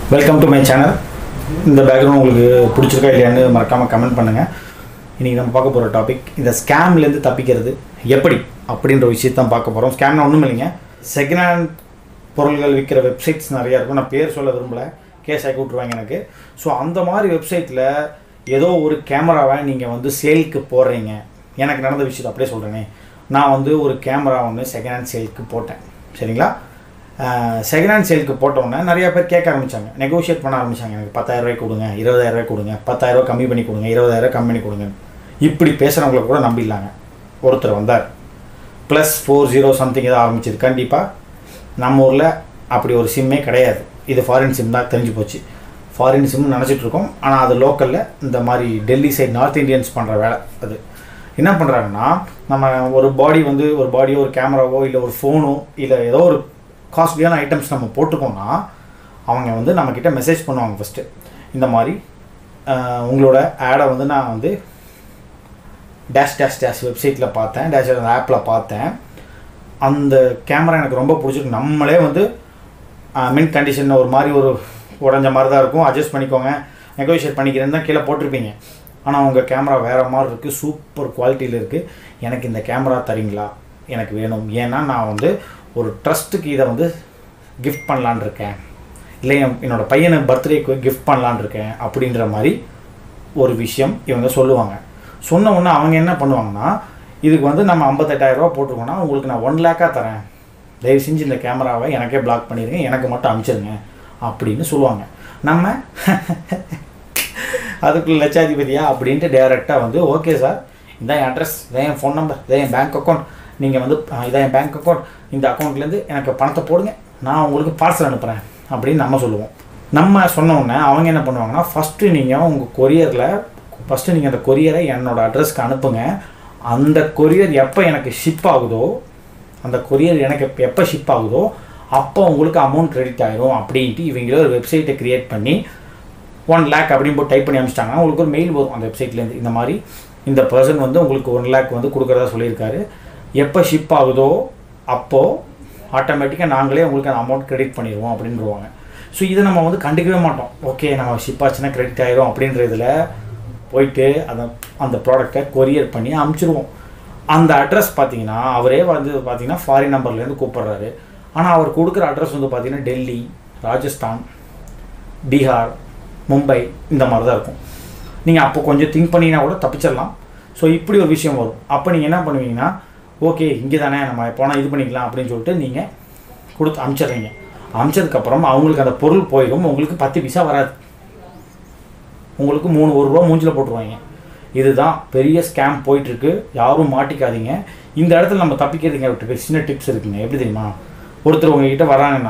welcome to my channel இந்த background உங்களுக்கு பிடிச்சிருக்கா இல்லையான்னு மறக்காமல் கமெண்ட் பண்ணுங்கள் இன்றைக்கி நம்ம பார்க்க போகிற டாபிக் இந்த ஸ்கேம்லேருந்து தப்பிக்கிறது எப்படி அப்படின்ற விஷயத்தான் பார்க்க போகிறோம் ஸ்கேம்னா ஒன்றும் இல்லைங்க செகண்ட் ஹேண்ட் பொருள்கள் விற்கிற வெப்சைட்ஸ் நிறையா இருக்கும் நான் பேர் சொல்ல விரும்பல கேஸ் ஆக்கி விட்ருவாங்க எனக்கு ஸோ அந்த மாதிரி வெப்சைட்டில் ஏதோ ஒரு கேமராவை நீங்கள் வந்து சேலுக்கு போடுறீங்க எனக்கு நடந்த விஷயத்தை அப்படியே சொல்கிறேனே நான் வந்து ஒரு கேமரா ஒன்று செகண்ட் ஹேண்ட் சேலுக்கு போட்டேன் சரிங்களா செகண்ட் ஹேண்ட் சேலுக்கு போட்டோன்னே நிறைய பேர் கேட்க ஆரம்பிச்சாங்க நெகோஷியேட் பண்ண ஆரம்பிச்சாங்க எனக்கு பத்தாயிரரூவாய் கொடுங்க இருபதாயிரரூவாய் கொடுங்க பத்தாயிரரூவா கம்மி பண்ணி கொடுங்க இருபதாயிரரூவா கம்மி பண்ணி கொடுங்க இப்படி பேசுகிறவங்கள கூட நம்பிடலாங்க ஒருத்தர் வந்தார் ப்ளஸ் ஃபோர் ஜீரோ சம்திங் ஏதோ ஆரம்பிச்சது கண்டிப்பாக நம்ம ஊரில் அப்படி ஒரு சிம்மே கிடையாது இது ஃபாரின் சிம் தான் தெரிஞ்சு போச்சு ஃபாரின் சிம் நினச்சிட்டு இருக்கோம் ஆனால் அது லோக்கலில் இந்த மாதிரி டெல்லி சைடு நார்த் இந்தியன்ஸ் பண்ணுற வேலை அது என்ன பண்ணுறாங்கன்னா நம்ம ஒரு பாடி வந்து ஒரு பாடியோ ஒரு கேமராவோ இல்லை ஒரு ஃபோனோ இல்லை ஏதோ ஒரு காஸ்ட்லியான ஐட்டம்ஸ் நம்ம போட்டுக்கோன்னா அவங்க வந்து நம்மக்கிட்ட மெசேஜ் பண்ணுவாங்க ஃபஸ்ட்டு இந்த மாதிரி ஆஹ், உங்களோட ஆடை வந்து நான் வந்து டேஷ் டேஷ் டேஷ் வெப்சைட்டில் பார்த்தேன் டேஷ் அந்த ஆப்பில் பார்த்தேன் அந்த கேமரா எனக்கு ரொம்ப பிடிச்சிருக்கு நம்மளே வந்து மின் கண்டிஷன் ஒரு மாதிரி ஒரு உடஞ்ச மாதிரி தான் இருக்கும் அட்ஜஸ்ட் பண்ணிக்கோங்க நெகோஷியேட் பண்ணிக்கிறேன்னு தான் கீழே போட்டிருப்பீங்க ஆனால் உங்கள் கேமரா வேறு மாதிரி இருக்குது சூப்பர் குவாலிட்டியில் இருக்குது எனக்கு இந்த கேமரா தரீங்களா எனக்கு வேணும் ஏன்னா நான் வந்து ஒரு ட்ரஸ்ட்டுக்கு இதை வந்து கிஃப்ட் பண்ணலான் இருக்கேன் இல்லை என் என்னோட பையனுக்கு பர்த்டேக்கு கிஃப்ட் பண்ணலான் இருக்கேன் அப்படின்ற மாதிரி ஒரு விஷயம் இவங்க சொல்லுவாங்க சொன்ன உடனே அவங்க என்ன பண்ணுவாங்கன்னா இதுக்கு வந்து நம்ம 58000 ரூபா போட்டிருக்கோம்னா உங்களுக்கு நான் ஒன் லேக்காக தரேன் தயவு செஞ்சு இந்த கேமராவை எனக்கே பிளாக் பண்ணிடுங்க எனக்கு மட்டும் அனுப்பிச்சிருங்க அப்படின்னு சொல்லுவாங்க நம்ம அதுக்குள்ள லட்சாதிபதியா அப்படின்ட்டு டேரெக்டாக வந்து ஓகே சார் இதான் என் அட்ரஸ் இதான் என் ஃபோன் நம்பர் இதான் என் பேங்க் அக்கௌண்ட் நீங்கள் வந்து அஹ், இதான் என் பேங்க் அக்கௌண்ட் இந்த அக்கௌண்ட்லேருந்து எனக்கு பணத்தை போடுங்க நான் உங்களுக்கு பார்சல் அனுப்புகிறேன் அப்படின்னு நம்ம சொல்லுவோம் நம்ம சொன்ன உடனே அவங்க என்ன பண்ணுவாங்கன்னா ஃபஸ்ட்டு நீங்கள் உங்கள் கொரியரில் ஃபஸ்ட்டு நீங்கள் அந்த கொரியரை என்னோட அட்ரஸ்க்கு அனுப்புங்க அந்த கொரியர் எப்போ எனக்கு ஷிப் ஆகுதோ அந்த கொரியர் எனக்கு எப்ப- எப்போ ஷிப் ஆகுதோ அப்போ உங்களுக்கு அமௌண்ட் கிரெடிட் ஆயிரும் அப்படின்ட்டு இவங்களே ஒரு வெப்சைட்டை கிரியேட் பண்ணி ஒன் லேக் அப்படின்னு போட்டு டைப் பண்ணி அனுப்பிச்சிட்டாங்கன்னா உங்களுக்கு ஒரு மெயில் வரும் அந்த வெப்சைட்லேருந்து இந்த மாதிரி இந்த பர்சன் வந்து உங்களுக்கு ஒன் லேக் வந்து கொடுக்குறதா சொல்லியிருக்காரு எப்போ ஷிப் ஆகுதோ அப்போது ஆட்டோமேட்டிக்காக நாங்களே உங்களுக்கு அந்த அமௌண்ட் கிரெடிட் பண்ணிடுவோம் அப்படின்றவாங்க ஸோ இதை நம்ம வந்து கண்டுக்கவே மாட்டோம் ஓகே நம்ம ஷிப் ஆச்சுன்னா கிரெடிட் ஆயிரும் அப்படின்றதுல போயிட்டு அந்த அந்த ப்ராடக்டை கொரியர் பண்ணி அமுச்சிடுவோம் அந்த அட்ரஸ் பார்த்தீங்கன்னா அவரே வந்து பார்த்தீங்கன்னா ஃபாரின் நம்பர்லேருந்து கூப்பிட்றாரு ஆனால் அவர் கொடுக்குற அட்ரஸ் வந்து பார்த்தீங்கன்னா டெல்லி ராஜஸ்தான் பீகார் மும்பை இந்த மாதிரி தான் இருக்கும் நீங்கள் அப்போ கொஞ்சம் திங்க் பண்ணிங்கன்னா கூட தப்பிச்சிடலாம் ஸோ இப்படி ஒரு விஷயம் வரும் அப்போ நீங்கள் என்ன பண்ணுவீங்கன்னா ஓகே இங்கே தானே நம்ம போனால் இது பண்ணிக்கலாம் அப்படின்னு சொல்லிட்டு நீங்கள் கொடுத்து அனுப்பிச்சிடுறீங்க அனுப்பிச்சதுக்கப்புறம் அவங்களுக்கு அந்த பொருள் போயிடும் உங்களுக்கு பத்து பைசா வராது உங்களுக்கு மூணு ஒரு ரூபா மூஞ்சில் போட்டுருவாங்க இதுதான் பெரிய ஸ்கேம் போயிட்டுருக்கு யாரும் மாட்டிக்காதீங்க இந்த இடத்துல நம்ம தப்பிக்கிறதுங்க ஒரு சின்ன டிப்ஸ் இருக்குங்க எப்படி தெரியுமா ஒருத்தர் உங்ககிட்ட வராங்கன்னா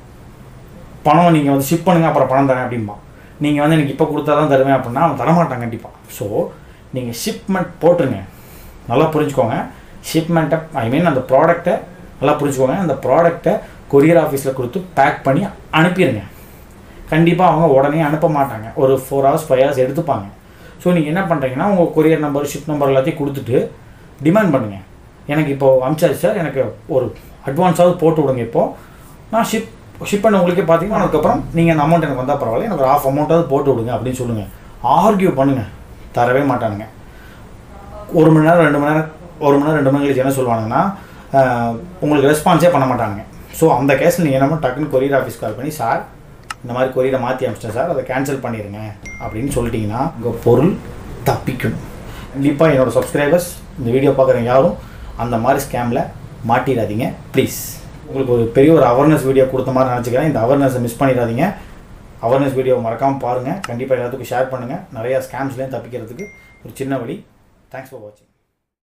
பணம் நீங்கள் வந்து ஷிப் பண்ணுங்க அப்புறம் பணம் தரேன் அப்படிம்பா நீங்கள் வந்து எனக்கு இப்போ கொடுத்தா தான் தருவேன் அப்படின்னா அவன் தரமாட்டான் கண்டிப்பாக ஸோ நீங்கள் ஷிப்மெண்ட் போட்டுருங்க நல்லா புரிஞ்சுக்கோங்க ஷிப்மெண்ட்டை ஐ மீன் அந்த ப்ராடக்ட்டை நல்லா புரிஞ்சுக்கோங்க அந்த ப்ராடக்ட்டை கொரியர் ஆஃபீஸில் கொடுத்து பேக் பண்ணி அனுப்பிடுங்க கண்டிப்பாக அவங்க உடனே அனுப்ப மாட்டாங்க ஒரு ஃபோர் ஹவர்ஸ் ஃபைவ் ஹவர்ஸ் எடுத்துப்பாங்க ஸோ நீங்கள் என்ன பண்ணுறீங்கன்னா உங்கள் கொரியர் நம்பர் ஷிப் நம்பர் எல்லாத்தையும் கொடுத்துட்டு டிமாண்ட் பண்ணுங்கள் எனக்கு இப்போ அமிச்சாச்சு சார் எனக்கு ஒரு அட்வான்ஸாவது போட்டு விடுங்க இப்போது நான் ஷிப் ஷிப் பண்ண உங்களுக்கே பார்த்தீங்கன்னா அதுக்கப்புறம் நீங்கள் அந்த அமௌண்ட் எனக்கு வந்தால் பரவாயில்ல எனக்கு ஒரு ஆஃப் அமௌண்ட்டாவது போட்டு விடுங்க அப்படின்னு சொல்லுங்கள் ஆர்கியூ பண்ணுங்கள் தரவே மாட்டானுங்க ஒரு மணி நேரம் ரெண்டு மணி நேரம் ஒரு மணி நேரம் ரெண்டு மணி நேரம் கழிச்சு என்ன சொல்லுவாங்கன்னா ஆஹ், உங்களுக்கு ரெஸ்பான்ஸே பண்ண மாட்டாங்க ஸோ அந்த கேஸில் நீங்கள் என்ன டக்குன்னு கொரியர் ஆஃபீஸ் கால் பண்ணி சார் இந்த மாதிரி கொரியரை மாற்றி அனுப்பிச்சிட்டேன் சார் அதை கேன்சல் பண்ணிடுங்க அப்படின்னு சொல்லிட்டீங்கன்னா உங்கள் பொருள் தப்பிக்கும் கண்டிப்பாக என்னோட சப்ஸ்கிரைபர்ஸ் இந்த வீடியோ பார்க்குறவங்க யாரும் அந்த மாதிரி ஸ்கேமில் மாட்டிடாதீங்க ப்ளீஸ் உங்களுக்கு ஒரு பெரிய ஒரு அவேர்னஸ் வீடியோ கொடுத்த மாதிரி நினச்சிக்கிறேன் இந்த அவேர்னஸை மிஸ் பண்ணிடாதீங்க அவேர்னஸ் வீடியோ மறக்காமல் பாருங்கள் கண்டிப்பாக எல்லாத்துக்கும் ஷேர் பண்ணுங்கள் நிறையா ஸ்கேம்ஸ்லேயும் தப்பிக்கிறதுக்கு ஒரு சின்ன வழி தேங்க்ஸ் ஃபார் வாட்சிங்